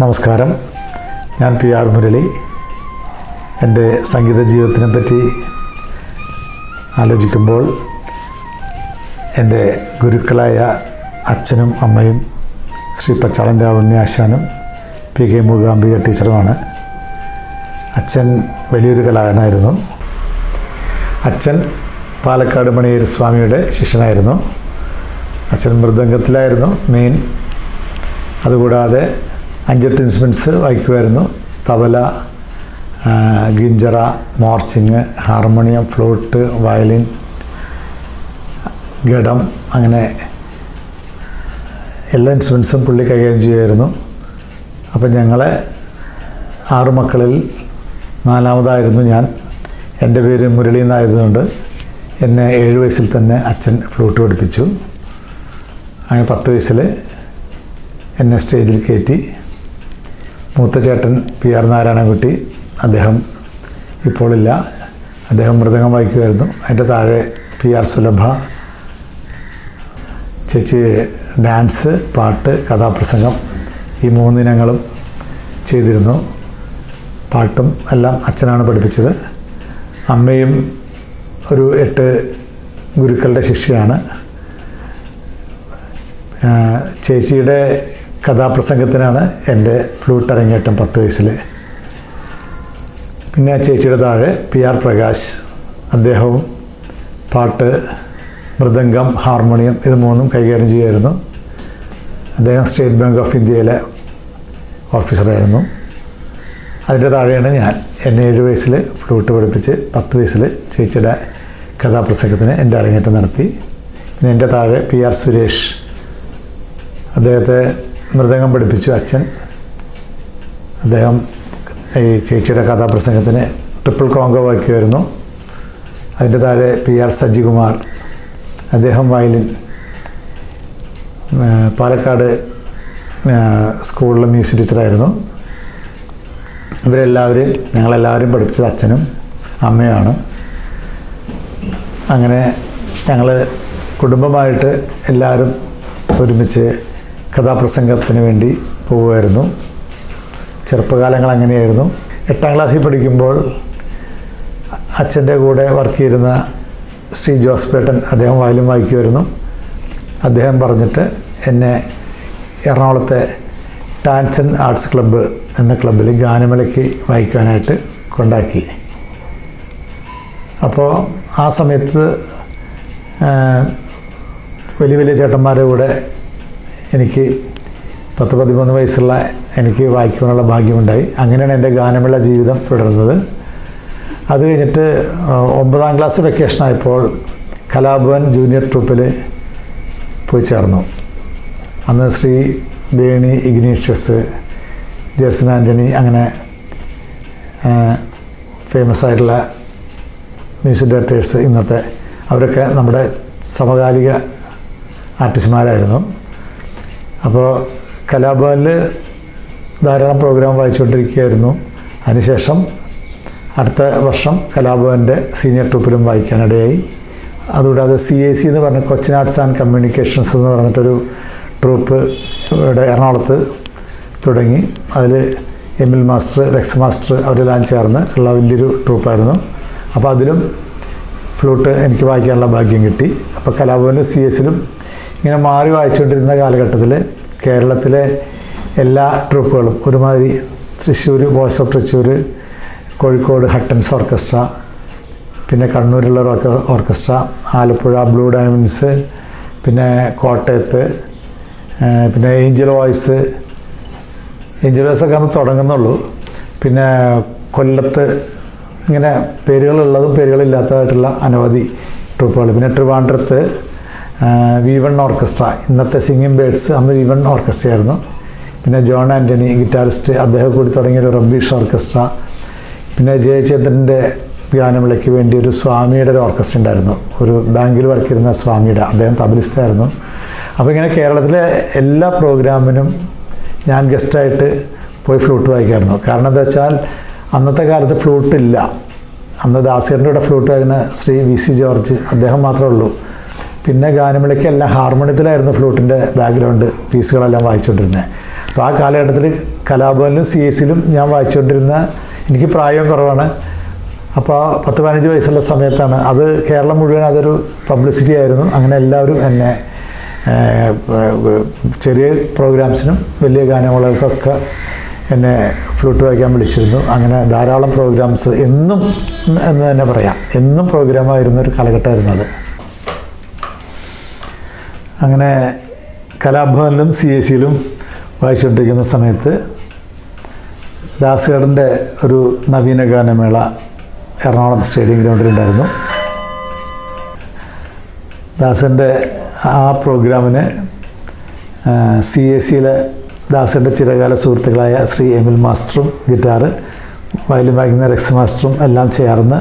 നമസ്കാരം ഞാൻ P R Murali എൻ്റെ സംഗീത ജീവിതത്തിനെ പറ്റി ആലോചിക്കുമ്പോൾ എൻ്റെ ഗുരുക്കളായ അച്ഛനും അമ്മയും ശ്രീ പച്ചാളൻ രാവണ്യ ആശാനും പി കെ മൂകാംബിക ടീച്ചറുമാണ് അച്ഛൻ വലിയൊരു കലാകാരനായിരുന്നു അച്ഛൻ പാലക്കാട് മണിയേരി സ്വാമിയുടെ ശിഷ്യനായിരുന്നു അച്ഛൻ മൃദംഗത്തിലായിരുന്നു മെയിൻ അതുകൂടാതെ അഞ്ചെട്ട് ഇൻസ്ട്രുമെൻറ്റ്സ് വായിക്കുമായിരുന്നു തബല ആ, ഗിഞ്ചറ മോർച്ചിങ് ഹാർമോണിയം ഫ്ലൂട്ട് വയലിൻ ഘടം അങ്ങനെ എല്ലാ ഇൻസ്ട്രുമെൻസും പുള്ളി കൈകാര്യം ചെയ്യുമായിരുന്നു അപ്പം ഞങ്ങളെ ആറു മക്കളിൽ നാലാമതായിരുന്നു ഞാൻ എൻ്റെ പേര് മുരളി എന്നായതുകൊണ്ട് എന്നെ ഏഴ് വയസ്സിൽ തന്നെ അച്ഛൻ ഫ്ലൂട്ട് പഠിപ്പിച്ചു അങ്ങനെ പത്ത് വയസ്സിൽ എന്നെ സ്റ്റേജിൽ കയറ്റി മൂത്ത ചേട്ടൻ പി ആർ നാരായണൻകുട്ടി അദ്ദേഹം ഇപ്പോഴില്ല അദ്ദേഹം മൃദംഗം വായിക്കുമായിരുന്നു അതിൻ്റെ താഴെ പി ആർ സുലഭ ചേച്ചി ഡാൻസ് പാട്ട് കഥാപ്രസംഗം ഈ മൂന്നിനങ്ങളും ചെയ്തിരുന്നു പാട്ടും എല്ലാം അച്ഛനാണ് പഠിപ്പിച്ചത് അമ്മയും ഒരു എട്ട് ഗുരുക്കളുടെ ശിഷ്യയാണ് ആ, ചേച്ചിയുടെ കഥാപ്രസംഗത്തിനാണ് എൻ്റെ ഫ്ലൂട്ട് അരങ്ങേറ്റം പത്ത് വയസ്സിൽ പിന്നെ ചേച്ചിയുടെ താഴെ പി ആർ പ്രകാശ് അദ്ദേഹവും പാട്ട് മൃദംഗം ഹാർമോണിയം ഇത് മൂന്നും കൈകാര്യം ചെയ്യുമായിരുന്നു അദ്ദേഹം സ്റ്റേറ്റ് ബാങ്ക് ഓഫ് ഇന്ത്യയിലെ ഓഫീസറായിരുന്നു അതിൻ്റെ താഴെയാണ് ഞാൻ എന്നെ ഏഴ് വയസ്സിൽ ഫ്ലൂട്ട് പഠിപ്പിച്ച് പത്ത് വയസ്സിൽ ചേച്ചിയുടെ കഥാപ്രസംഗത്തിന് എൻ്റെ അരങ്ങേറ്റം നടത്തി പിന്നെ എൻ്റെ താഴെ പി ആർ സുരേഷ് അദ്ദേഹത്തെ മൃദംഗം പഠിപ്പിച്ചു അച്ഛൻ അദ്ദേഹം ഈ ചേച്ചിയുടെ കഥാപ്രസംഗത്തിന് ട്രിപ്പിൾ കോങ്കോ വായിക്കുമായിരുന്നു അതിൻ്റെ താഴെ പി ആർ സജികുമാർ അദ്ദേഹം വയലിൻ ആ, പാലക്കാട് ആ, സ്കൂളിലെ മ്യൂസിക് ടീച്ചറായിരുന്നു ഇവരെല്ലാവരും ഞങ്ങളെല്ലാവരും പഠിപ്പിച്ചത് അച്ഛനും അമ്മയാണ് അങ്ങനെ ഞങ്ങൾ കുടുംബമായിട്ട് എല്ലാവരും ഒരുമിച്ച് കഥാപ്രസംഗത്തിന് വേണ്ടി പോവുമായിരുന്നു ചെറുപ്പകാലങ്ങൾ അങ്ങനെയായിരുന്നു എട്ടാം ക്ലാസ്സിൽ പഠിക്കുമ്പോൾ അച്ഛൻ്റെ കൂടെ വർക്ക് ചെയ്തിരുന്ന ശ്രീ ജോസ് പേട്ടൻ അദ്ദേഹം വയലും വായിക്കുമായിരുന്നു അദ്ദേഹം പറഞ്ഞിട്ട് എന്നെ എറണാകുളത്തെ ടാൻസൺ ആർട്സ് ക്ലബ്ബ് എന്ന ക്ലബ്ബിൽ ഗാനമേളയ്ക്ക് വായിക്കാനായിട്ട് കൊണ്ടാക്കി അപ്പോൾ ആ സമയത്ത് ആ, വലിയ വലിയ ചേട്ടന്മാരുടെ കൂടെ എനിക്ക് പത്ത് പതിമൂന്ന് വയസ്സുള്ള എനിക്ക് വായിക്കുവാനുള്ള ഭാഗ്യമുണ്ടായി അങ്ങനെയാണ് എൻ്റെ ഗാനമേള ജീവിതം തുടർന്നത് അത് കഴിഞ്ഞിട്ട് ആ, ഒമ്പതാം ക്ലാസ് വെക്കേഷനായപ്പോൾ കലാഭവൻ ജൂനിയർ ട്രൂപ്പിൽ പോയി ചേർന്നു അന്ന് ശ്രീ വേണി ഇഗ്നീഷ്യസ് ജെർസൺ ആൻ്റണി അങ്ങനെ ഫേമസ് ആയിട്ടുള്ള മ്യൂസിക് ഡയറക്ടേഴ്സ് ഇന്നത്തെ അവരൊക്കെ നമ്മുടെ സമകാലിക ആർട്ടിസ്റ്റുമാരായിരുന്നു അപ്പോൾ കലാഭവനിൽ ധാരാളം പ്രോഗ്രാം വായിച്ചുകൊണ്ടിരിക്കുകയായിരുന്നു അതിനുശേഷം അടുത്ത വർഷം കലാഭവൻ്റെ സീനിയർ ട്രൂപ്പിലും വായിക്കാനിടയായി അതുകൂടാതെ സി എ സി എന്ന് പറഞ്ഞ കൊച്ചിൻ ആർട്സ് ആൻഡ് കമ്മ്യൂണിക്കേഷൻസ് എന്ന് പറഞ്ഞിട്ടൊരു ട്രൂപ്പ് ഇവിടെ എറണാകുളത്ത് തുടങ്ങി അതിൽ M L master Rex master അവരെല്ലാം ചേർന്ന് ഉള്ള വലിയൊരു ട്രൂപ്പായിരുന്നു അപ്പോൾ അതിലും ഫ്ലൂട്ട് എനിക്ക് വായിക്കാനുള്ള ഭാഗ്യം കിട്ടി അപ്പോൾ കലാഭവനും സി എസിലും ഇങ്ങനെ മാറി വായിച്ചുകൊണ്ടിരുന്ന കാലഘട്ടത്തിൽ കേരളത്തിലെ എല്ലാ ട്രൂപ്പുകളും ഒരുമാതിരി Thrissur voice of Thrissur Kozhikode Huttons orchestra പിന്നെ കണ്ണൂരുള്ള ഒരു ഓർക്ക- ഓർക്കസ്ട്ര ആലപ്പുഴ ബ്ലൂ ഡയമണ്ട്സ് പിന്നെ കോട്ടയത്ത് ആ, പിന്നെ ഏഞ്ചൽ വോയിസ് ഏഞ്ചൽ വോയിസ് ഒക്കെ അന്ന് തുടങ്ങുന്നുള്ളൂ പിന്നെ കൊല്ലത്ത് ഇങ്ങനെ പേരുകളുള്ളതും പേരുകളില്ലാത്തതായിട്ടുള്ള അനവധി ട്രൂപ്പുകൾ പിന്നെ ട്രിവാൻഡ്രത്ത് വി വൺ ഓർക്കസ്ട്ര ഇന്നത്തെ സിംഗിങ് ബേഡ്സ് അന്ന് വി വൺ ഓർക്കസ്ട്ര ആയിരുന്നു പിന്നെ ജോൺ ആൻ്റണി ഗിറ്റാറിസ്റ്റ് അദ്ദേഹം കൂടി തുടങ്ങിയ ഒരു റബ്ബീഷ് ഓർക്കസ്ട്ര പിന്നെ ജയചന്ദ്രൻ്റെ ഗാനമേളയ്ക്ക് വേണ്ടി ഒരു സ്വാമിയുടെ ഒരു ഓർക്കസ്ട്ര ഉണ്ടായിരുന്നു ഒരു ബാങ്കിൽ വർക്ക് ചെയ്യുന്ന സ്വാമിയുടെ അദ്ദേഹം തബലിസ്റ്റായിരുന്നു അപ്പോൾ ഇങ്ങനെ കേരളത്തിലെ എല്ലാ പ്രോഗ്രാമിനും ഞാൻ ഗസ്റ്റായിട്ട് പോയി ഫ്ലൂട്ട് വായിക്കായിരുന്നു കാരണം എന്താ വെച്ചാൽ അന്നത്തെ കാലത്ത് ഫ്ലൂട്ട് ഇല്ല അന്ന് ദാസേറിൻ്റെ കൂടെ ഫ്ലൂട്ട് വായിക്കുന്ന ശ്രീ വി സി ജോർജ് അദ്ദേഹം മാത്രമേ ഉള്ളൂ പിന്നെ ഗാനമേളയ്ക്കെല്ലാം ഹാർമോണിയത്തിലായിരുന്നു ഫ്ലൂട്ടിൻ്റെ ബാക്ക്ഗ്രൗണ്ട് പീസുകളെല്ലാം വായിച്ചുകൊണ്ടിരുന്നത് അപ്പോൾ ആ കാലഘട്ടത്തിൽ കലാഭവനിലും സി എസ് സിയിലും ഞാൻ വായിച്ചുകൊണ്ടിരുന്ന എനിക്ക് പ്രായം കുറവാണ് അപ്പോൾ പത്ത് പതിനഞ്ച് വയസ്സുള്ള സമയത്താണ് അത് കേരളം മുഴുവൻ അതൊരു പബ്ലിസിറ്റി ആയിരുന്നു അങ്ങനെ എല്ലാവരും എന്നെ ഏഹ്, ഏഹ്, ചെറിയ പ്രോഗ്രാംസിനും വലിയ ഗാനമേളകൾക്കൊക്കെ എന്നെ ഫ്ലൂട്ട് വായിക്കാൻ വിളിച്ചിരുന്നു അങ്ങനെ ധാരാളം പ്രോഗ്രാംസ് എന്നും എന്ന് തന്നെ പറയാം എന്നും പ്രോഗ്രാമായിരുന്ന ഒരു കാലഘട്ടമായിരുന്നു അത് അങ്ങനെ കലാഭവനിലും സി എസ് സിയിലും വായിച്ചുകൊണ്ടിരിക്കുന്ന സമയത്ത് ദാസുകേടൻ്റെ ഒരു നവീന ഗാനമേള എറണാകുളം സ്റ്റേഡിയം ഗ്രൗണ്ടിലുണ്ടായിരുന്നു ദാസൻ്റെ ആ പ്രോഗ്രാമിന് സി എസ് സിയിലെ ദാസൻ്റെ ചിരകാല സുഹൃത്തുക്കളായ ശ്രീ എമിൽ മാസ്റ്ററും ഗിറ്റാറ് വയലിൻ വായിക്കുന്ന റെക്സ് മാസ്റ്ററും എല്ലാം ചേർന്ന്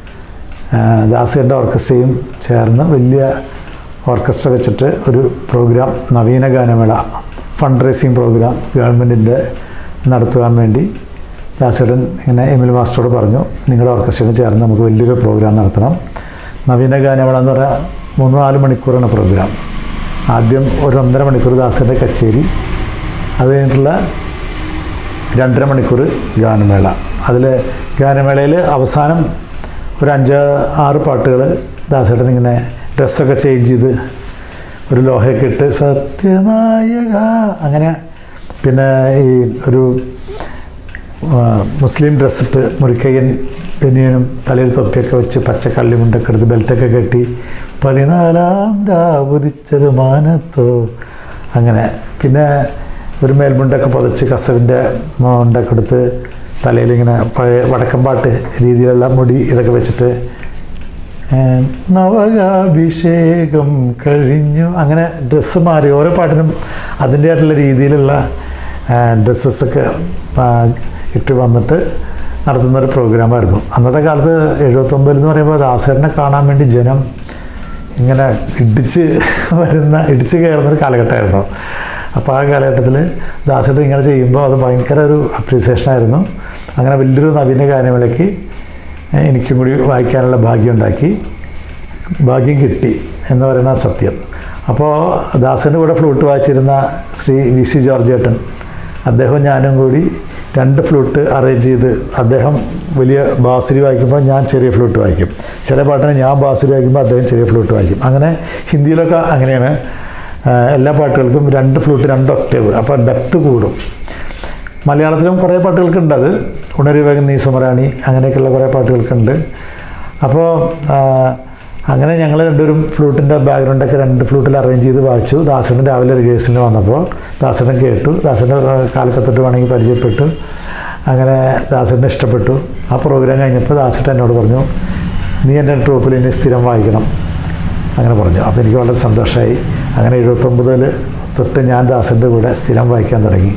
ദാസൻ്റെ ഓർക്കസ്ട്രയും ചേർന്ന് വലിയ ഓർക്കസ്ട്ര വെച്ചിട്ട് ഒരു പ്രോഗ്രാം നവീന ഗാനമേള ഫണ്ട് റേസിംഗ് പ്രോഗ്രാം ഗവൺമെൻറ്റിൻ്റെ നടത്തുവാൻ വേണ്ടി ദാസേടൻ ഇങ്ങനെ എമിൽ മാസ്റ്ററോട് പറഞ്ഞു നിങ്ങളുടെ ഓർക്കസ്ട്രയിൽ ചേർന്ന് നമുക്ക് വലിയൊരു പ്രോഗ്രാം നടത്തണം നവീന ഗാനമേള എന്ന് പറഞ്ഞാൽ മൂന്ന് നാല് മണിക്കൂറാണ് പ്രോഗ്രാം ആദ്യം ഒരു ഒന്നര മണിക്കൂർ ദാസൻ്റെ കച്ചേരി അത് കഴിഞ്ഞിട്ടുള്ള രണ്ടര മണിക്കൂർ ഗാനമേള അതിൽ ഗാനമേളയിൽ അവസാനം ഒരു അഞ്ച് ആറ് പാട്ടുകൾ ദാസേട്ടൻ ഇങ്ങനെ ഡ്രസ്സൊക്കെ ചേഞ്ച് ചെയ്ത് ഒരു ലോഹയൊക്കെ ഇട്ട് സത്യനായക അങ്ങനെ പിന്നെ ഈ ഒരു ആ, മുസ്ലിം ഡ്രസ്സിട്ട് മുറിക്കയ്യൻ ബനിയനും തലയിൽ തൊപ്പിയൊക്കെ വെച്ച് പച്ചക്കള്ളി മുണ്ടൊക്കെ എടുത്ത് ബെൽറ്റൊക്കെ കെട്ടി പതിനാലാം രാവുദിച്ചത് മാനത്തോ അങ്ങനെ പിന്നെ ഒരു മേൽമുണ്ടൊക്കെ പുതച്ച് കസവിൻ്റെ മുണ്ടൊക്കെ എടുത്ത് തലയിൽ ഇങ്ങനെ പഴയ വടക്കമ്പാട്ട് രീതിയിലുള്ള മുടി ഇതൊക്കെ വെച്ചിട്ട് ഏഹ്, നവകാഭിഷേകം കഴിഞ്ഞു അങ്ങനെ ഡ്രസ്സ് മാറി ഓരോ പാട്ടിനും അതിൻ്റെതായിട്ടുള്ള രീതിയിലുള്ള ഡ്രസ്സസൊക്കെ ഇട്ട് വന്നിട്ട് നടത്തുന്ന ഒരു പ്രോഗ്രാമായിരുന്നു അന്നത്തെ കാലത്ത് എഴുപത്തൊമ്പതിൽ എന്ന് പറയുമ്പോൾ ദാസേരനെ കാണാൻ വേണ്ടി ജനം ഇങ്ങനെ ഇടിച്ച് വരുന്ന ഇടിച്ച് കയറുന്ന ഒരു കാലഘട്ടമായിരുന്നു അപ്പോൾ ആ കാലഘട്ടത്തിൽ ദാസേട്ടൻ ഇങ്ങനെ ചെയ്യുമ്പോൾ അത് ഭയങ്കര ഒരു അപ്രീസിയേഷൻ ആയിരുന്നു അങ്ങനെ വലിയൊരു നവീന ഗാനമേളയ്ക്ക് എനിക്കും കൂടി വായിക്കാനുള്ള ഭാഗ്യം ഉണ്ടാക്കി ഭാഗ്യം കിട്ടി എന്ന് പറയുന്ന സത്യം അപ്പോൾ ദാസൻ്റെ കൂടെ ഫ്ലൂട്ട് വായിച്ചിരുന്ന ശ്രീ വി സി ജോർജ് ഏട്ടൻ അദ്ദേഹം ഞാനും കൂടി രണ്ട് ഫ്ലൂട്ട് അറേഞ്ച് ചെയ്ത് അദ്ദേഹം വലിയ ബാസുരി വായിക്കുമ്പോൾ ഞാൻ ചെറിയ ഫ്ലൂട്ട് വായിക്കും ചില പാട്ടിന് ഞാൻ ബാസുരി വായിക്കുമ്പോൾ അദ്ദേഹം ചെറിയ ഫ്ലൂട്ട് വായിക്കും അങ്ങനെ ഹിന്ദിയിലൊക്കെ അങ്ങനെയാണ് ആ, എല്ലാ പാട്ടുകൾക്കും രണ്ട് ഫ്ലൂട്ട് രണ്ട് ഒക്ടേവ് അപ്പോൾ ഡെപ്ത് കൂടും മലയാളത്തിലും കുറേ പാട്ടുകൾക്കുണ്ട് അത് ഉണരി വേഗം നീ സുമറാണി അങ്ങനെയൊക്കെയുള്ള കുറേ പാട്ടുകൾക്കുണ്ട് അപ്പോൾ അങ്ങനെ ഞങ്ങൾ രണ്ടുപേരും ഫ്ലൂട്ടിൻ്റെ ബാക്ക്ഗ്രൗണ്ടൊക്കെ രണ്ട് ഫ്ലൂട്ടിൽ അറേഞ്ച് ചെയ്ത് വായിച്ചു ദാസന് രാവിലെ റിഹേഴ്സലിന് വന്നപ്പോൾ ദാസനെ കേട്ടു ദാസൻ്റെ കാലക്കത്തൊട്ട് വേണമെങ്കിൽ പരിചയപ്പെട്ടു അങ്ങനെ ദാസനെ ഇഷ്ടപ്പെട്ടു ആ പ്രോഗ്രാം കഴിഞ്ഞപ്പോൾ ദാസട്ട് എന്നോട് പറഞ്ഞു നീ എൻ്റെ ട്രൂപ്പിൽ ഇനി സ്ഥിരം വായിക്കണം അങ്ങനെ പറഞ്ഞു അപ്പോൾ എനിക്ക് വളരെ സന്തോഷമായി അങ്ങനെ എഴുപത്തൊമ്പതിൽ തൊട്ട് ഞാൻ ദാസൻ്റെ കൂടെ സ്ഥിരം വായിക്കാൻ തുടങ്ങി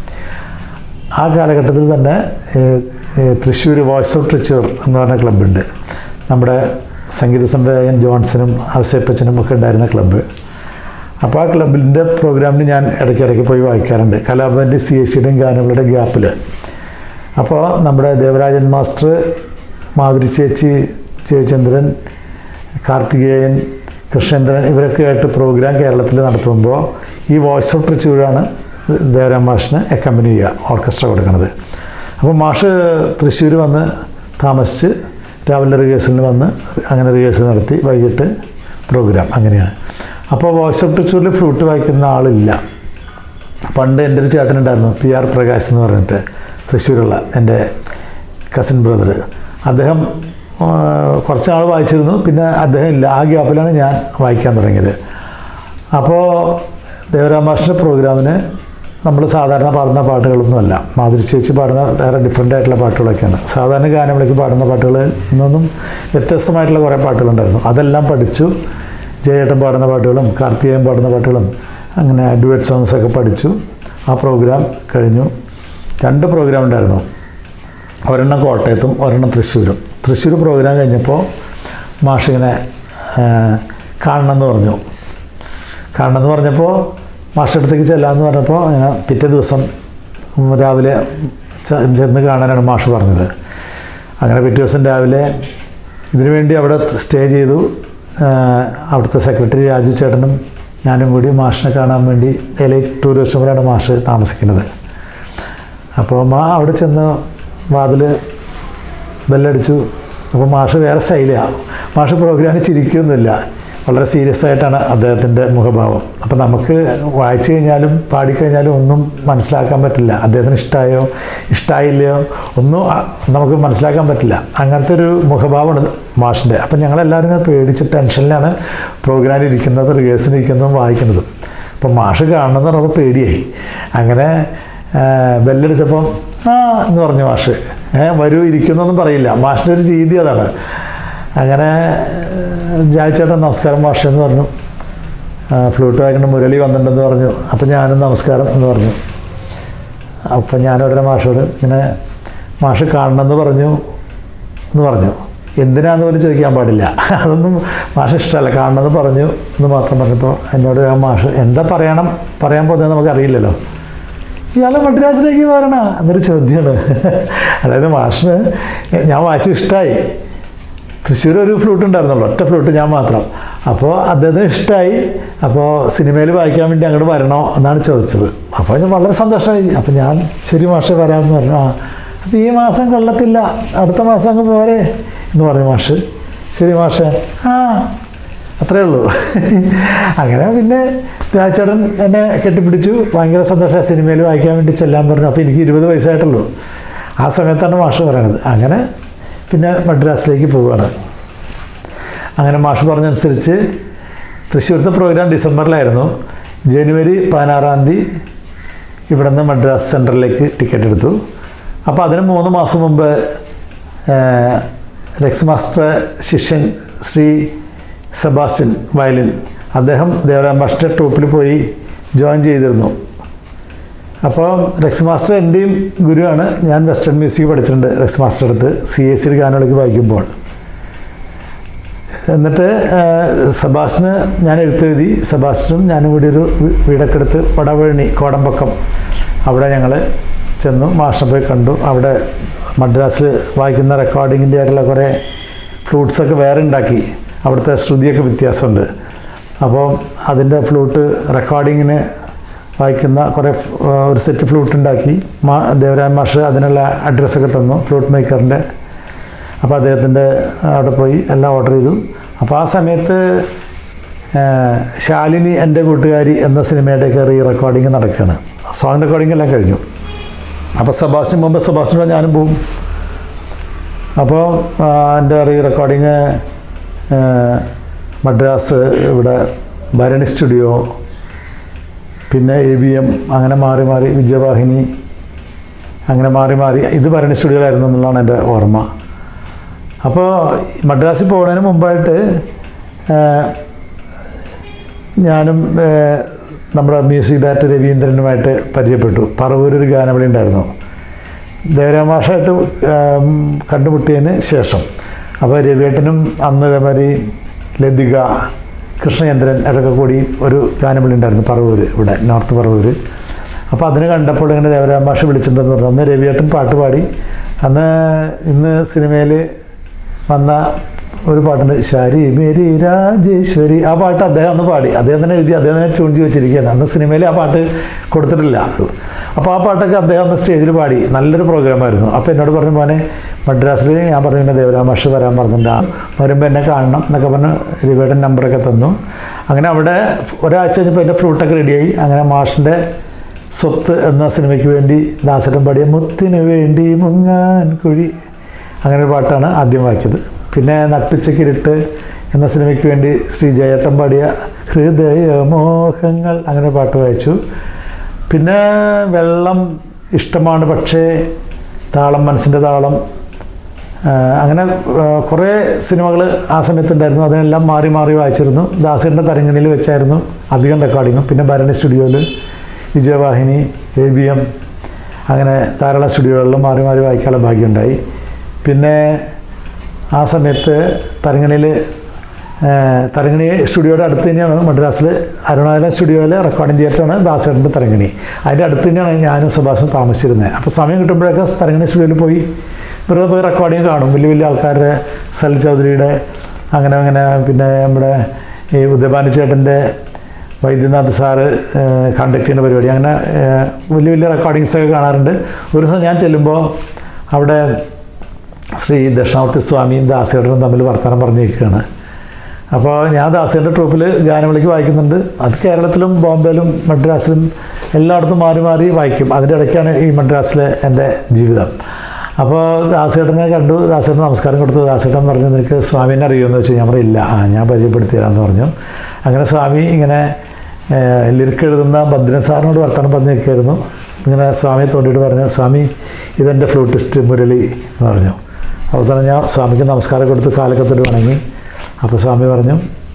ആ കാലഘട്ടത്തിൽ തന്നെ തൃശ്ശൂർ വോയിസ് ഓഫ് തൃശ്ശൂർ എന്ന് പറഞ്ഞ ക്ലബ്ബുണ്ട് നമ്മുടെ സംഗീത സംവിധായകൻ ജോൺസനും ഔസേപ്പച്ചനും ഒക്കെ ഉണ്ടായിരുന്ന ക്ലബ്ബ് അപ്പോൾ ആ ക്ലബിൻ്റെ പ്രോഗ്രാമിന് ഞാൻ ഇടയ്ക്കിടയ്ക്ക് പോയി വായിക്കാറുണ്ട് കലാഭവൻ്റെ സി എസ് സിയുടെയും ഗാനങ്ങളുടെ ഗ്യാപ്പിൽ അപ്പോൾ നമ്മുടെ ദേവരാജൻ മാസ്റ്റർ മാധുരി ചേച്ചി ജയചന്ദ്രൻ കാർത്തികേയൻ കൃഷ്ണേന്ദ്രൻ ഇവരൊക്കെ ആയിട്ട് പ്രോഗ്രാം കേരളത്തിൽ നടത്തുമ്പോൾ ഈ വോയിസ് ഓഫ് തൃശ്ശൂരാണ് ദേവരാം മാഷിന് അക്കമ്പനി ചെയ്യുക ഓർക്കസ്ട്ര കൊടുക്കുന്നത് അപ്പോൾ മാഷ് തൃശ്ശൂർ വന്ന് താമസിച്ച് രാവിലെ റിഹേഴ്സലിന് വന്ന് അങ്ങനെ റിഹേഴ്സൽ നടത്തി വൈകിട്ട് പ്രോഗ്രാം അങ്ങനെയാണ് അപ്പോൾ വോയിസ് ഓഫ് തൃശ്ശൂരിൽ ഫ്ലൂട്ട് വായിക്കുന്ന ആളില്ല പണ്ട് എൻ്റെ ഒരു ചേട്ടനുണ്ടായിരുന്നു പി ആർ പ്രകാശ് എന്ന് പറഞ്ഞിട്ട് തൃശ്ശൂരുള്ള എൻ്റെ കസിൻ ബ്രദർ അദ്ദേഹം ആ, കുറച്ച് നാൾ വായിച്ചിരുന്നു പിന്നെ അദ്ദേഹം ഇല്ല ആ ഗ്യാപ്പിലാണ് ഞാൻ വായിക്കാൻ തുടങ്ങിയത് അപ്പോൾ ദേവരാമാഷിൻ്റെ പ്രോഗ്രാമിന് നമ്മൾ സാധാരണ പാടുന്ന പാട്ടുകളൊന്നുമല്ല മാധുരി ചേച്ചി പാടുന്ന വേറെ ഡിഫറെൻ്റ് ആയിട്ടുള്ള പാട്ടുകളൊക്കെയാണ് സാധാരണ ഗാനമേളയ്ക്ക് പാടുന്ന പാട്ടുകളിൽ നിന്നൊന്നും വ്യത്യസ്തമായിട്ടുള്ള കുറേ പാട്ടുകളുണ്ടായിരുന്നു അതെല്ലാം പഠിച്ചു ജയേട്ടൻ പാടുന്ന പാട്ടുകളും കാർത്തികേയൻ പാടുന്ന പാട്ടുകളും അങ്ങനെ ഡുവറ്റ് സോങ്സ് ഒക്കെ പഠിച്ചു ആ പ്രോഗ്രാം കഴിഞ്ഞു രണ്ട് പ്രോഗ്രാം ഉണ്ടായിരുന്നു ഒരെണ്ണം കോട്ടയത്തും ഒരെണ്ണം തൃശ്ശൂരും തൃശ്ശൂർ പ്രോഗ്രാം കഴിഞ്ഞപ്പോൾ മാഷിങ്ങനെ ആ, കാണണമെന്ന് പറഞ്ഞു കാണണമെന്ന് പറഞ്ഞപ്പോൾ മാഷടുത്തേക്ക് ചെല്ലാമെന്ന് പറഞ്ഞപ്പോൾ ഞാൻ പിറ്റേ ദിവസം രാവിലെ ചെ- ചെന്ന് കാണാനാണ് മാഷ് പറഞ്ഞത് അങ്ങനെ പിറ്റേ ദിവസം രാവിലെ ഇതിനു വേണ്ടി അവിടെ സ്റ്റേ ചെയ്തു ആ, അവിടുത്തെ സെക്രട്ടറി രാജു ചേട്ടനും ഞാനും കൂടി മാഷിനെ കാണാൻ വേണ്ടി എലൈറ്റ് ടൂറിസമിലാണ് മാഷ് താമസിക്കുന്നത് അപ്പോൾ മാ അവിടെ ചെന്ന് വാതിൽ ബെല്ലടിച്ചു അപ്പോൾ മാഷ് വേറെ സ്റ്റൈലാണ് മാഷ് പ്രോഗ്രാമിൽ ചിരിക്കുകയൊന്നുമില്ല വളരെ സീരിയസ് ആയിട്ടാണ് അദ്ദേഹത്തിൻ്റെ മുഖഭാവം അപ്പം നമുക്ക് വായിച്ചു കഴിഞ്ഞാലും പാടിക്കഴിഞ്ഞാലും ഒന്നും മനസ്സിലാക്കാൻ പറ്റില്ല അദ്ദേഹത്തിന് ഇഷ്ടമായോ ഇഷ്ടമായില്ലയോ ഒന്നും അ- നമുക്ക് മനസ്സിലാക്കാൻ പറ്റില്ല അങ്ങനത്തെ ഒരു മുഖഭാവമാണ് മാഷിൻ്റെ അപ്പം ഞങ്ങളെല്ലാവരും ഇങ്ങനെ പേടിച്ച് ടെൻഷനിലാണ് പ്രോഗ്രാമിൽ ഇരിക്കുന്നത് റിഹേഴ്സൽ ഇരിക്കുന്നതും വായിക്കുന്നതും അപ്പം മാഷ് കാണണമെന്ന് പറഞ്ഞപ്പോൾ പേടിയായി അങ്ങനെ ആ, ബെല്ലടിച്ചപ്പം ആ എന്ന് പറഞ്ഞു മാഷ് ഏ വരൂ ഇരിക്കുന്നൊന്നും പറയില്ല മാഷിൻ്റെ ഒരു രീതി അതാണ് അങ്ങനെ ജായിച്ചേട്ടൻ നമസ്കാരം മാഷ് എന്ന് പറഞ്ഞു ആ, ഫ്ലൂട്ട് വായിക്കുന്ന മുരളി വന്നിട്ടുണ്ടെന്ന് പറഞ്ഞു അപ്പം ഞാനും നമസ്കാരം എന്ന് പറഞ്ഞു അപ്പം ഞാനുടനെ മാഷോട് ഇങ്ങനെ മാഷ് കാണണമെന്ന് പറഞ്ഞു എന്ന് പറഞ്ഞു എന്തിനാന്ന് പോലും ചോദിക്കാൻ പാടില്ല അതൊന്നും മാഷ് ഇഷ്ടമല്ല കാണണമെന്ന് പറഞ്ഞു എന്ന് മാത്രം പറഞ്ഞപ്പോൾ എന്നോട് ആ മാഷ് എന്താ പറയണം പറയാൻ പോകുന്നത് നമുക്കറിയില്ലല്ലോ ഇയാളെ മദ്രാസിലേക്ക് വരണ എന്നൊരു ചോദ്യമാണ് അതായത് മാഷിന് ഞാൻ വായിച്ച് ഇഷ്ടമായി തൃശ്ശൂർ ഒരു ഫ്ലൂട്ട് ഉണ്ടായിരുന്നുള്ളൂ ഒറ്റ ഫ്ലൂട്ട് ഞാൻ മാത്രം അപ്പോൾ അദ്ദേഹത്തിന് ഇഷ്ടമായി അപ്പോൾ സിനിമയിൽ വായിക്കാൻ വേണ്ടി അങ്ങോട്ട് വരണോ എന്നാണ് ചോദിച്ചത് അപ്പോൾ ഞാൻ വളരെ സന്തോഷമായി അപ്പോൾ ഞാൻ ശരി മാഷെ വരാമെന്ന് പറഞ്ഞു ആ അപ്പോൾ ഈ മാസം കൊള്ളത്തില്ല അടുത്ത മാസം അങ്ങ് പോരെ എന്ന് പറഞ്ഞു മാഷ് ശരി മാഷെ ആ അത്രേ ഉള്ളൂ അങ്ങനെ പിന്നെ രാജേട്ടൻ എന്നെ കെട്ടിപ്പിടിച്ചു ഭയങ്കര സന്തോഷം സിനിമയിൽ വായിക്കാൻ വേണ്ടി ചെല്ലാൻ പറഞ്ഞു അപ്പോൾ എനിക്ക് ഇരുപത് വയസ്സായിട്ടുള്ളൂ ആ സമയത്താണ് മാഷ് പറയണത് അങ്ങനെ പിന്നെ മദ്രാസിലേക്ക് പോവുകയാണ് അങ്ങനെ മാഷ് പറഞ്ഞനുസരിച്ച് തൃശ്ശൂരത്തെ പ്രോഗ്രാം ഡിസംബറിലായിരുന്നു ജനുവരി പതിനാറാം തീയതി ഇവിടെ നിന്ന് മദ്രാസ് സെൻറ്ററിലേക്ക് ടിക്കറ്റ് എടുത്തു അപ്പോൾ അതിന് മൂന്ന് മാസം മുമ്പ് ഏഹ്, റെക്സ് മാസ്റ്റർ ശിഷ്യൻ ശ്രീ സെബാസ്റ്റ്യൻ വയലിൻ അദ്ദേഹം ദേവരാം മാസ്റ്റർ ട്രൂപ്പിൽ പോയി ജോയിൻ ചെയ്തിരുന്നു അപ്പോൾ റെക്സ് മാസ്റ്റർ എൻ്റെയും ഗുരുവാണ് ഞാൻ വെസ്റ്റേൺ മ്യൂസിക് പഠിച്ചിട്ടുണ്ട് റെക്സ് മാസ്റ്റർ അടുത്ത് സി എസ് സി ഗാനങ്ങൾക്ക് വായിക്കുമ്പോൾ എന്നിട്ട് സെബാസ്റ്റിന് ഞാൻ എഴുത്തെഴുതി സെബാസ്റ്റിനും ഞാനും കൂടി ഒരു വീ- വീടൊക്കെ എടുത്ത് പടവഴണി കോടമ്പക്കം അവിടെ ഞങ്ങൾ ചെന്നു മാഷിനെ പോയി കണ്ടു അവിടെ മദ്രാസിൽ വായിക്കുന്ന റെക്കോർഡിങ്ങിൻ്റെ ആയിട്ടുള്ള കുറേ ഫ്ലൂട്ട്സൊക്കെ വേറെ ഉണ്ടാക്കി അവിടുത്തെ ശ്രുതിയൊക്കെ വ്യത്യാസമുണ്ട് അപ്പോൾ അതിൻ്റെ ഫ്ലൂട്ട് റെക്കോർഡിങ്ങിന് വായിക്കുന്ന കുറേ ഫ്- ഒരു സെറ്റ് ഫ്ലൂട്ട് ഉണ്ടാക്കി മാ ദേവരാജ് മാഷ് അതിനുള്ള അഡ്രസ്സൊക്കെ തന്നു ഫ്ലൂട്ട് മേക്കറിൻ്റെ അപ്പോൾ അദ്ദേഹത്തിൻ്റെ അവിടെ പോയി എല്ലാം ഓർഡർ ചെയ്തു അപ്പോൾ ആ സമയത്ത് ആ, ശാലിനി എൻ്റെ കൂട്ടുകാരി എന്ന സിനിമയുടെയൊക്കെ റീ റെക്കോർഡിങ് നടക്കുകയാണ് സോങ് റെക്കോർഡിംഗ് എല്ലാം കഴിഞ്ഞു അപ്പോൾ സെബാസ്റ്റ്യൻ മുമ്പ് സെബാസ്റ്റ്യനോട് ഞാനും പോവും അപ്പോൾ ആ, എൻ്റെ റീ റെക്കോർഡിങ് മദ്രാസ് ഇവിടെ ഭരണി സ്റ്റുഡിയോ പിന്നെ എ ബി എം അങ്ങനെ മാറി മാറി വിജയവാഹിനി അങ്ങനെ മാറി മാറി ഇത് ഭരണി സ്റ്റുഡിയോയിലായിരുന്നു എന്നുള്ളതാണ് എൻ്റെ ഓർമ്മ അപ്പോൾ മദ്രാസിൽ പോകുന്നതിന് മുമ്പായിട്ട് ആ, ഞാനും ആ, നമ്മുടെ മ്യൂസിക് ഡയറക്ടർ രവീന്ദ്രനുമായിട്ട് പരിചയപ്പെട്ടു പറവൂർ ഒരു ഗാനവിളി ഉണ്ടായിരുന്നു ദേവരാമാഷായിട്ട് കണ്ടുമുട്ടിയതിന് ശേഷം അപ്പോൾ രവിയേട്ടനും അന്ന് ഇതേമാതിരി ലതിക കൃഷ്ണചന്ദ്രൻ അവരൊക്കെ കൂടി ഒരു ഗാനവിളി ഉണ്ടായിരുന്നു പറവൂർ ഇവിടെ നോർത്ത് പറവൂർ അപ്പോൾ അതിന് കണ്ടപ്പോൾ ഇങ്ങനെ ദേവരാമാഷ വിളിച്ചിട്ടുണ്ടെന്ന് പറഞ്ഞു അന്ന് രവിയേട്ടൻ പാട്ട് പാടി അന്ന് ഇന്ന് സിനിമയിൽ വന്ന ഒരു പാട്ടുണ്ട് ശരി മേരി രാജേശ്വരി ആ പാട്ട് അദ്ദേഹം അന്ന് പാടി അദ്ദേഹം തന്നെ എഴുതി അദ്ദേഹം തന്നെ ട്യൂൺ ചെയ്ത് വെച്ചിരിക്കുകയാണ് അന്ന് സിനിമയിൽ ആ പാട്ട് കൊടുത്തിട്ടില്ല അപ്പോൾ ആ പാട്ടൊക്കെ അദ്ദേഹം അന്ന് സ്റ്റേജിൽ പാടി നല്ലൊരു പ്രോഗ്രാമായിരുന്നു അപ്പോൾ എന്നോട് പറഞ്ഞു മോനെ മദ്രാസിൽ ഞാൻ പറഞ്ഞു പിന്നെ ദേവരാമാഷ് വരാൻ പറഞ്ഞിട്ടുണ്ട് ആ വരുമ്പോൾ എന്നെ കാണണം എന്നൊക്കെ പറഞ്ഞ് രവിയുടെ നമ്പറൊക്കെ തന്നു അങ്ങനെ അവിടെ ഒരാഴ്ച കഴിഞ്ഞപ്പോൾ എൻ്റെ ഫ്ലൂട്ടൊക്കെ റെഡിയായി അങ്ങനെ മാഷിൻ്റെ സ്വത്ത് എന്ന സിനിമയ്ക്ക് വേണ്ടി ദാസരൻ പാടിയ മുത്തിന് വേണ്ടി മുങ്ങാൻ കുഴി അങ്ങനെ ഒരു പാട്ടാണ് ആദ്യം വായിച്ചത് പിന്നെ നട്ടുച്ചക്കിരിട്ട് എന്ന സിനിമയ്ക്ക് വേണ്ടി ശ്രീ ജയേട്ടൻ പാടിയ ഹൃദയമോഹങ്ങൾ അങ്ങനെ ഒരു പാട്ട് വായിച്ചു പിന്നെ വെള്ളം ഇഷ്ടമാണ് പക്ഷേ താളം മനസ്സിൻ്റെ താളം ആ, അങ്ങനെ ആ, കുറേ സിനിമകൾ ആ സമയത്തുണ്ടായിരുന്നു അതിനെല്ലാം മാറി മാറി വായിച്ചിരുന്നു ദാസറിൻ്റെ തരങ്ങണിയിൽ വെച്ചായിരുന്നു അധികം റെക്കോർഡിങ്ങും പിന്നെ ഭരണി സ്റ്റുഡിയോയിൽ വിജയവാഹിനി എ ബി എം അങ്ങനെ ധാരാളം സ്റ്റുഡിയോകളിലും മാറി മാറി വായിക്കാനുള്ള ഭാഗ്യമുണ്ടായി പിന്നെ ആ സമയത്ത് തരങ്ങണിയിൽ തരങ്ങണി സ്റ്റുഡിയോയുടെ അടുത്ത് തന്നെയാണ് മദ്രാസിൽ അരുണാചലം സ്റ്റുഡിയോയിലെ റെക്കോർഡിംഗ് തിയേറ്ററാണ് ദാസേട്ടൻ്റെ തരങ്ങണി അതിൻ്റെ അടുത്ത് തന്നെയാണ് ഞാനും സുഭാഷും താമസിച്ചിരുന്നത് അപ്പോൾ സമയം കിട്ടുമ്പോഴൊക്കെ തരങ്ങണി സ്റ്റുഡിയോയിൽ പോയി വെറുതെ പോയി റെക്കോർഡിങ് കാണും വലിയ വലിയ ആൾക്കാരുടെ സൽ ചൗധരിയുടെ അങ്ങനെ അങ്ങനെ പിന്നെ നമ്മുടെ ഈ ഉദയഭാനു ചേട്ടൻ്റെ വൈദ്യനാഥ് സാറ് കണ്ടക്ട് ചെയ്യുന്ന പരിപാടി അങ്ങനെ ഏഹ്, വലിയ വലിയ റെക്കോർഡിങ്സ് ഒക്കെ കാണാറുണ്ട് ഒരു ദിവസം ഞാൻ ചെല്ലുമ്പോൾ അവിടെ ശ്രീ ദക്ഷിണാമൂർത്തി സ്വാമിയും ദാസേട്ടനും തമ്മിൽ വർത്തമാനം പറഞ്ഞിരിക്കുകയാണ് അപ്പോൾ ഞാൻ ദാസേൻ്റെ ട്രൂപ്പിൽ ഗാനവിളിക്ക് വായിക്കുന്നുണ്ട് അത് കേരളത്തിലും ബോംബെയിലും മദ്രാസിലും എല്ലായിടത്തും മാറി മാറി വായിക്കും അതിൻ്റെ ഇടയ്ക്കാണ് ഈ മദ്രാസിലെ എൻ്റെ ജീവിതം അപ്പോൾ ദാസേട്ടനെ കണ്ടു ദാസേട്ടൻ നമസ്കാരം കൊടുത്തു ദാസേട്ടൻ പറഞ്ഞു നിനക്ക് സ്വാമീനെ അറിയുമെന്ന് വെച്ചു ഞാൻ പറഞ്ഞു ഇല്ല ആ ഞാൻ പരിചയപ്പെടുത്തിയതാന്ന് പറഞ്ഞു അങ്ങനെ സ്വാമി ഇങ്ങനെ ലിറിക്ക് എഴുതുന്ന ഭദ്രൻ സാറിനോട് വർത്തമാനം പറഞ്ഞു നിൽക്കുകയായിരുന്നു ഇങ്ങനെ സ്വാമിയെ തോണ്ടിയിട്ട് പറഞ്ഞു സ്വാമി ഇതെൻ്റെ ഫ്ലൂട്ടിസ്റ്റ് മുരളി എന്ന് പറഞ്ഞു അവസാനം ഞാൻ സ്വാമിക്ക് നമസ്കാരം കൊടുത്ത് കാലക്കത്തോട് വണങ്ങി അപ്പോൾ സ്വാമി പറഞ്ഞു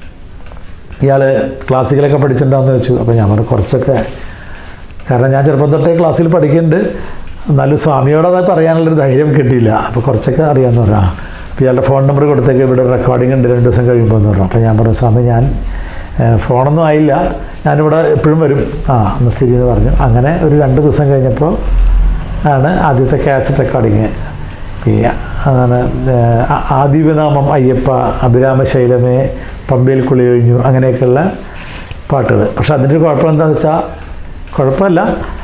ഇയാൾ ക്ലാസിക്കലൊക്കെ പഠിച്ചിട്ടുണ്ടോയെന്ന് ചോദിച്ചു അപ്പോൾ ഞാൻ പറഞ്ഞു കുറച്ചൊക്കെ കാരണം ഞാൻ ചെറുപ്പം തൊട്ടേ ക്ലാസ്സിൽ പഠിക്കുന്നുണ്ട് എന്നാലും സ്വാമിയോട് അത് പറയാനുള്ളൊരു ധൈര്യം കിട്ടിയില്ല അപ്പോൾ കുറച്ചൊക്കെ അറിയാമെന്ന് പറഞ്ഞു ആ അപ്പോൾ ഇയാളുടെ ഫോൺ നമ്പർ കൊടുത്തേക്ക് ഇവിടെ റെക്കോർഡിംഗ് ഉണ്ട് രണ്ട് ദിവസം കഴിയുമ്പോൾ എന്ന് പറഞ്ഞു അപ്പോൾ ഞാൻ പറഞ്ഞു സ്വാമി ഞാൻ ഏഹ്, ഫോണൊന്നും ആയില്ല ഞാനിവിടെ എപ്പോഴും വരും ആ ഒന്ന് സ്ഥിതി എന്ന് പറഞ്ഞു അങ്ങനെ ഒരു രണ്ട് ദിവസം കഴിഞ്ഞപ്പോൾ ആണ് ആദ്യത്തെ കാസറ്റ് റെക്കോർഡിങ് ഈ അങ്ങനെ ഏഹ്, ആദിവനാമം അയ്യപ്പ അഭിരാമശൈലമേ പമ്പയിൽ കുളിയൊഴിഞ്ഞു അങ്ങനെയൊക്കെയുള്ള പാട്ടുകൾ പക്ഷെ അതിൻ്റെ ഒരു കുഴപ്പം എന്താണെന്ന് വെച്ചാൽ കുഴപ്പമില്ല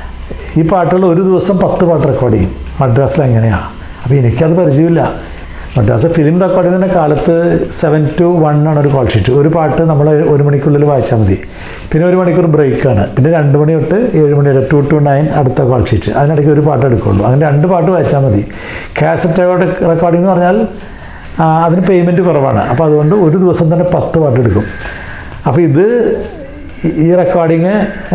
ഈ പാട്ടുകൾ ഒരു ദിവസം പത്ത് പാട്ട് റെക്കോർഡ് ചെയ്യും മദ്രാസിൽ എങ്ങനെയാണ് അപ്പോൾ എനിക്കത് പരിചയമില്ല മദ്രാസ് ഫിലിം റെക്കോർഡ് ചെയ്യുന്ന കാലത്ത് സെവൻ ടു വൺ ആണ് ഒരു കോൾ ഷീറ്റ് ഒരു പാട്ട് നമ്മൾ ഒരു മണിക്കുള്ളിൽ വായിച്ചാൽ മതി പിന്നെ ഒരു മണിക്കൂർ ബ്രേക്കാണ് പിന്നെ രണ്ട് മണി തൊട്ട് ഏഴ് മണി വരെ ടു ടു നയൻ അടുത്ത കോൾ ഷീറ്റ് അതിനിടയ്ക്ക് ഒരു പാട്ട് എടുക്കുള്ളൂ അങ്ങനെ രണ്ട് പാട്ട് വായിച്ചാൽ മതി കാസറ്റ് റെക്കോർഡിംഗ് എന്ന് പറഞ്ഞാൽ ആ, അതിന് പേയ്മെൻറ്റ് കുറവാണ് അപ്പോൾ അതുകൊണ്ട് ഒരു ദിവസം തന്നെ പത്ത് പാട്ട് എടുക്കും അപ്പോൾ ഇത് ഈ- ഈ റെക്കോർഡിങ്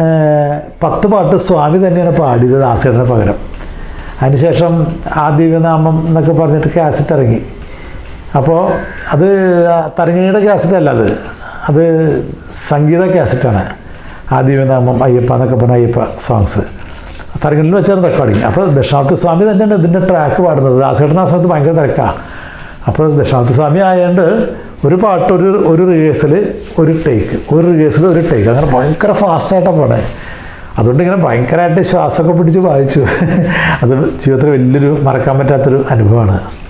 പത്ത് പാട്ട് സ്വാമി തന്നെയാണ് പാടിയത് ദാസേട്ടന് പകരം അതിനുശേഷം ആദിവ്യനാമം എന്നൊക്കെ പറഞ്ഞിട്ട് കാസറ്റ് ഇറങ്ങി അപ്പോൾ അത് തരങ്ങിണിയുടെ കാസറ്റ് അല്ല അത് അത് സംഗീത കാസറ്റാണ് ആദിവ്യനാമം അയ്യപ്പ എന്നൊക്കെ പറഞ്ഞ അയ്യപ്പ സോങ്സ് തരങ്ങളിൽ വെച്ചാണ് റെക്കോർഡിങ് അപ്പോൾ ദക്ഷിണാർത്ഥ സ്വാമി തന്നെയാണ് ഇതിൻ്റെ ട്രാക്ക് പാടുന്നത് ദാസേട്ടൻ ആ സമയത്ത് ഭയങ്കര തിരക്കാണ് അപ്പോൾ ദക്ഷിണാർത്ഥ സ്വാമി ആയതുകൊണ്ട് ഒരു പാട്ട് ഒരു ഒരു റിഹേഴ്സൽ ഒരു ടേക്ക് ഒരു റിഹേഴ്സൽ ഒരു ടേക്ക് അങ്ങനെ ഭയങ്കര ഫാസ്റ്റായിട്ടാണ് പോണേ അതുകൊണ്ട് ഇങ്ങനെ ഭയങ്കരമായിട്ട് ശ്വാസമൊക്കെ പിടിച്ച് വായിച്ചു അത് ജീവിതത്തിൽ വലിയൊരു മറക്കാൻ പറ്റാത്തൊരു അനുഭവമാണ്